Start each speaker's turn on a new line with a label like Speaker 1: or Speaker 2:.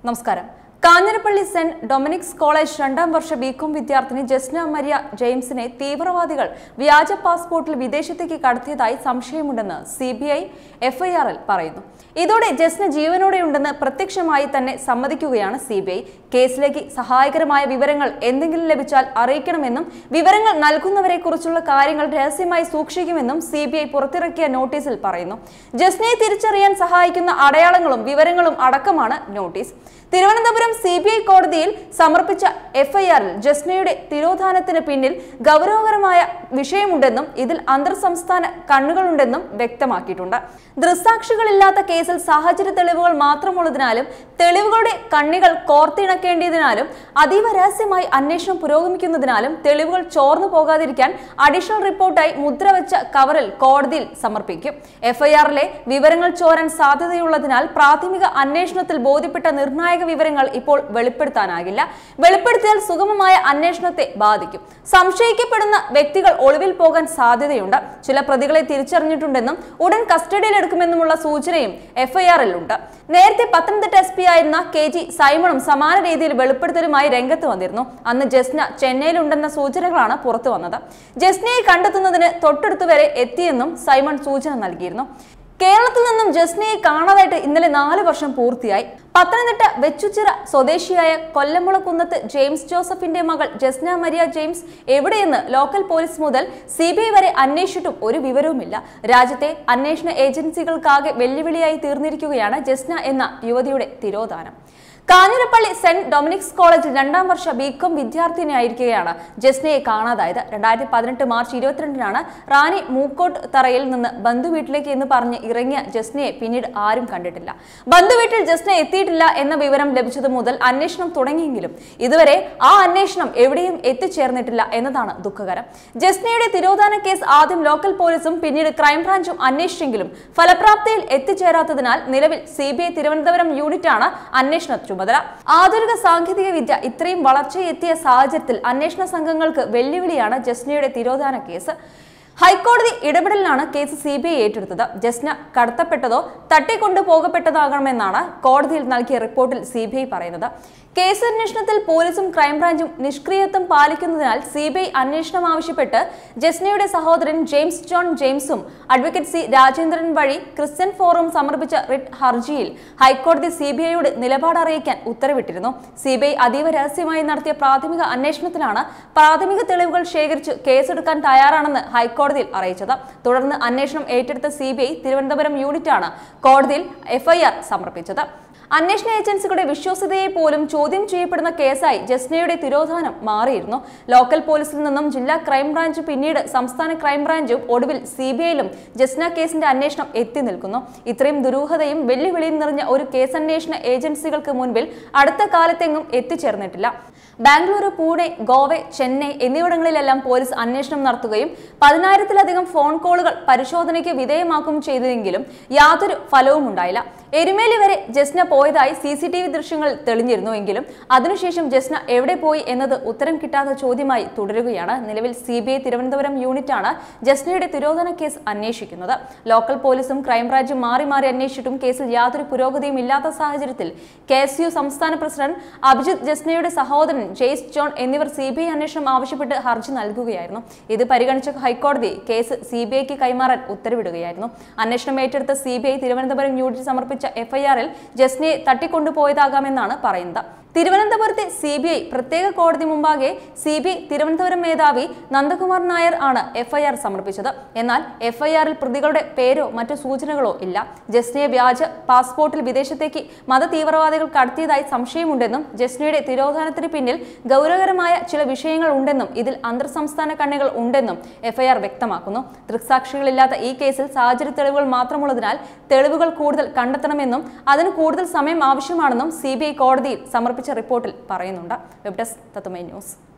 Speaker 1: നമസ്കാരം Kanjirappally saint Dominic's college രണ്ടാം വർഷ BCom വിദ്യാർത്ഥിനി ജസ്ന മരിയ ജെയിംസിനെ തീവ്രവാദികൾ വ്യാജ പാസ്പോർട്ടിൽ വിദേശത്തേക്ക് കടത്തിയതായി സംശയമുണ്ടെന്ന് സി ബി ഐ എഫ്ഐആറിൽ പറയുന്നു ഇതോടെ ജസ്ന ജീവനോടെയുണ്ടെന്ന് പ്രത്യക്ഷമായി തന്നെ സമ്മതിക്കുകയാണ് സി ബി ഐ കേസിലേക്ക് സഹായകരമായ വിവരങ്ങൾ എന്തെങ്കിലും ലഭിച്ചാൽ അറിയിക്കണമെന്നും വിവരങ്ങൾ നൽകുന്നവരെ കുറിച്ചുള്ള കാര്യങ്ങൾ രഹസ്യമായി സൂക്ഷിക്കുമെന്നും സി ബി ഐ പുറത്തിറക്കിയ നോട്ടീസിൽ പറയുന്നു ജസ്നയെ തിരിച്ചറിയാൻ സഹായിക്കുന്ന അടയാളങ്ങളും വിവരങ്ങളും അടക്കമാണ് notice Thiruvananthapuram C B I കോടതിയിൽ സമർപ്പിച്ച എഫ്ഐആറിൽ ജസ്നയുടെ തിരോധാനത്തിന് പിന്നിൽ ഗൗരവകരമായ വിഷയമുണ്ടെന്നും ഇതിൽ അന്തർ സംസ്ഥാന കണ്ണുകളുണ്ടെന്നും വ്യക്തമാക്കിയിട്ടുണ്ട് ദൃസാക്ഷികളില്ലാത്ത കേസിൽ സാഹചര്യ തെളിവുകൾ മാത്രമുള്ളതിനാലും തെളിവുകളുടെ കണ്ണികൾ കോർത്തിണക്കേണ്ടതിനാലും അതീവ രഹസ്യമായി അന്വേഷണം പുരോഗമിക്കുന്നതിനാലും തെളിവുകൾ ചോർന്നു പോകാതിരിക്കാൻ അഡീഷണൽ റിപ്പോർട്ടായി മുദ്രവെച്ച കവറിൽ കോടതിയിൽ സമർപ്പിക്കും എഫ്ഐആറിലെ വിവരങ്ങൾ ചോരാൻ സാധ്യതയുള്ളതിനാൽ പ്രാഥമിക അന്വേഷണത്തിൽ ബോധ്യപ്പെട്ട നിർണായക വിവരങ്ങൾ ഇപ്പോൾ വെളിപ്പെടുത്താനാകില്ല വെളിപ്പെടുത്തിയാൽ സുഗമമായ അന്വേഷണത്തെ ബാധിക്കും സംശയിക്കപ്പെടുന്ന വ്യക്തികൾ ഒളിവിൽ പോകാൻ സാധ്യതയുണ്ട് ചില പ്രതികളെ തിരിച്ചറിഞ്ഞിട്ടുണ്ടെന്നും ഉടൻ കസ്റ്റഡിയിലെടുക്കുമെന്നുമുള്ള സൂചനയും എഫ്ഐആറിൽ ഉണ്ട് നേരത്തെ പത്തനംതിട്ട എസ് പി ആയിരുന്ന കെ ജി സൈമണും സമാന രീതിയിൽ വെളിപ്പെടുത്തലുമായി രംഗത്ത് വന്നിരുന്നു അന്ന് ജസ്ന ചെന്നൈയിലുണ്ടെന്ന സൂചനകളാണ് പുറത്തു വന്നത് ജസ്നയെ കണ്ടെത്തുന്നതിന് തൊട്ടടുത്ത് വരെ എത്തിയെന്നും സൈമൺ സൂചന നൽകിയിരുന്നു കേരളത്തിൽ നിന്നും ജസ്നയെ കാണാതായിട്ട് ഇന്നലെ നാല് വർഷം പൂർത്തിയായി പത്തനംതിട്ട വെച്ചുച്ചിറ സ്വദേശിയായ കൊല്ലമുളക്കുന്നത്ത് ജെയിംസ് ജോസഫിന്റെ മകൾ ജസ്ന മരിയ ജെയിംസ് എവിടെയെന്ന് ലോക്കൽ പോലീസ് മുതൽ സി ബി ഐ വരെ അന്വേഷിച്ചിട്ടും ഒരു വിവരവുമില്ല രാജ്യത്തെ അന്വേഷണ ഏജൻസികൾക്കാകെ വെല്ലുവിളിയായി തീർന്നിരിക്കുകയാണ് ജസ്ന എന്ന യുവതിയുടെ തിരോധാനം കാഞ്ഞിരപ്പള്ളി സെന്റ് ഡൊമിനിക്സ് കോളേജിൽ രണ്ടാം വർഷ ബികോം വിദ്യാർത്ഥിനിയായിരിക്കുകയാണ് ജസ്നയെ കാണാതായത് രണ്ടായിരത്തി പതിനെട്ട് മാർച്ച് ഇരുപത്തിരണ്ടിനാണ് റാണി മൂക്കോട്ട് തറയിൽ നിന്ന് ബന്ധു വീട്ടിലേക്ക് എന്ന് പറഞ്ഞ് ഇറങ്ങിയ ജസ്നയെ പിന്നീട് ആരും കണ്ടിട്ടില്ല ബന്ധു വീട്ടിൽ ജസ്ന എത്തിയിട്ടില്ല എന്ന വിവരം ലഭിച്ചത് മുതൽ അന്വേഷണം തുടങ്ങിയെങ്കിലും ഇതുവരെ ആ അന്വേഷണം എവിടെയും എത്തിച്ചേർന്നിട്ടില്ല എന്നതാണ് ദുഃഖകരം ജസ്നയുടെ തിരോധാന കേസ് ആദ്യം ലോക്കൽ പോലീസും പിന്നീട് ക്രൈംബ്രാഞ്ചും അന്വേഷിച്ചെങ്കിലും ഫലപ്രാപ്തിയിൽ എത്തിച്ചേരാത്തതിനാൽ നിലവിൽ സി ബി ഐ തിരുവനന്തപുരം യൂണിറ്റാണ് അന്വേഷണ ചുമതല ആധുനിക സാങ്കേതിക വിദ്യ ഇത്രയും വളർച്ചയെത്തിയ സാഹചര്യത്തിൽ അന്വേഷണ സംഘങ്ങൾക്ക് വെല്ലുവിളിയാണ് ജസ്നയുടെ തിരോധാന കേസ് ഹൈക്കോടതി ഇടപെടലിലാണ് കേസ് സി ബി ഐ ഏറ്റെടുത്തത് ജസ്ന കടത്തപ്പെട്ടതോ തട്ടിക്കൊണ്ടുപോകപ്പെട്ടതാകണമെന്നാണ് കോടതിയിൽ നൽകിയ റിപ്പോർട്ടിൽ സി ബി ഐ പറയുന്നത് കേസ് അന്വേഷണത്തിൽ പോലീസും ക്രൈംബ്രാഞ്ചും നിഷ്ക്രിയത്വം പാലിക്കുന്നതിനാൽ സി ബി ഐ അന്വേഷണം ആവശ്യപ്പെട്ട് ജസ്നയുടെ സഹോദരൻ ജെയിംസ് ജോൺ ജെയിംസും അഡ്വക്കേറ്റ് സി രാജേന്ദ്രൻ വഴി ക്രിസ്ത്യൻ ഫോറം സമർപ്പിച്ച റിട്ട് ഹർജിയിൽ ഹൈക്കോടതി സി ബി ഐയോട് നിലപാട് അറിയിക്കാൻ ഉത്തരവിട്ടിരുന്നു സി ബി ഐ അതീവ രഹസ്യമായി നടത്തിയ പ്രാഥമിക അന്വേഷണത്തിലാണ് പ്രാഥമിക തെളിവുകൾ ശേഖരിച്ച് കേസെടുക്കാൻ തയ്യാറാണെന്ന് ഹൈക്കോടതിയിൽ അറിയിച്ചത് തുടർന്ന് അന്വേഷണം ഏറ്റെടുത്ത സി ബി ഐ തിരുവനന്തപുരം യൂണിറ്റാണ് കോടതിയിൽ എഫ്ഐആർ സമർപ്പിച്ചത് അന്വേഷണ ഏജൻസികളുടെ വിശ്വാസ്യതയെ പോലും ചോദ്യം ചെയ്യപ്പെടുന്ന കേസായി ജസ്നയുടെ തിരോധാനം മാറിയിരുന്നു ലോക്കൽ പോലീസിൽ നിന്നും ജില്ലാ ക്രൈംബ്രാഞ്ച് പിന്നീട് സംസ്ഥാന ക്രൈംബ്രാഞ്ചും ഒടുവിൽ സി ബി ഐയിലും ജസ്ന കേസിന്റെ അന്വേഷണം എത്തി നിൽക്കുന്നു ഇത്രയും ദുരൂഹതയും വെല്ലുവിളിയും നിറഞ്ഞ ഒരു കേസന്വേഷണ ഏജൻസികൾക്ക് മുൻപിൽ അടുത്ത കാലത്തെങ്ങും എത്തിച്ചേർന്നിട്ടില്ല ബാംഗ്ലൂരു പൂനെ ഗോവ ചെന്നൈ എന്നിവിടങ്ങളിലെല്ലാം പോലീസ് അന്വേഷണം നടത്തുകയും പതിനായിരത്തിലധികം ഫോൺ കോളുകൾ പരിശോധനയ്ക്ക് വിധേയമാക്കുകയും ചെയ്തെങ്കിലും യാതൊരു ഫലവും ഉണ്ടായില്ല എരുമേലി വരെ ജസ്ന പോയതായി സി സി ടി വി ദൃശ്യങ്ങൾ തെളിഞ്ഞിരുന്നുവെങ്കിലും അതിനുശേഷം ജസ്ന എവിടെ പോയി എന്നത് ഉത്തരം കിട്ടാത്ത ചോദ്യമായി തുടരുകയാണ് നിലവിൽ സി ബി ഐ തിരുവനന്തപുരം യൂണിറ്റാണ് ജസ്നയുടെ തിരോധന കേസ് അന്വേഷിക്കുന്നത് ലോക്കൽ പോലീസും ക്രൈംബ്രാഞ്ചും മാറി മാറി അന്വേഷിച്ചിട്ടും കേസിൽ യാതൊരു പുരോഗതിയും ഇല്ലാത്ത സാഹചര്യത്തിൽ കെ എസ് യു സംസ്ഥാന പ്രസിഡന്റ് അഭിജിത്ത് ജസ്നയുടെ സഹോദരൻ ജെയ്സ് ജോൺ എന്നിവർ സി ബി ഐ അന്വേഷണം ആവശ്യപ്പെട്ട് ഹർജി നൽകുകയായിരുന്നു ഇത് പരിഗണിച്ച ഹൈക്കോടതി കേസ് സി ബി ഐക്ക് കൈമാറാൻ ഉത്തരവിടുകയായിരുന്നു അന്വേഷണം ഏറ്റെടുത്ത C B I Thiruvananthapuram unit സമർപ്പിച്ച എഫ്ഐആറിൽ ജസ്നയെ തട്ടിക്കൊണ്ടുപോയതാകാമെന്നാണ് പറയുന്നത് തിരുവനന്തപുരത്തെ സി ബി ഐ പ്രത്യേക കോടതി മുമ്പാകെ സി ബി ഐ തിരുവനന്തപുരം മേധാവി നന്ദകുമാർ നായർ ആണ് എഫ്ഐആർ സമർപ്പിച്ചത് എന്നാൽ എഫ്ഐആറിൽ പ്രതികളുടെ പേരോ മറ്റു സൂചനകളോ ഇല്ല ജസ്നയെ വ്യാജ പാസ്പോർട്ടിൽ വിദേശത്തേക്ക് മത തീവ്രവാദികൾ കടത്തിയതായി സംശയമുണ്ടെന്നും ജസ്നയുടെ തിരോധാനത്തിന് പിന്നിൽ ഗൗരവകരമായ ചില വിഷയങ്ങൾ ഉണ്ടെന്നും ഇതിൽ അന്തർ സംസ്ഥാന കണ്ണികൾ ഉണ്ടെന്നും എഫ്ഐആർ വ്യക്തമാക്കുന്നു ദൃക്സാക്ഷികളില്ലാത്ത ഈ കേസിൽ സാഹചര്യ തെളിവുകൾ മാത്രമുള്ളതിനാൽ തെളിവുകൾ കൂടുതൽ കണ്ടെത്തണമെന്നും അതിന് കൂടുതൽ സമയം ആവശ്യമാണെന്നും സി കോടതിയിൽ സമർപ്പിച്ച റിപ്പോർട്ടിൽ പറയുന്നുണ്ട് വെബ് ഡെസ്ക് തത്തുമൈ ന്യൂസ്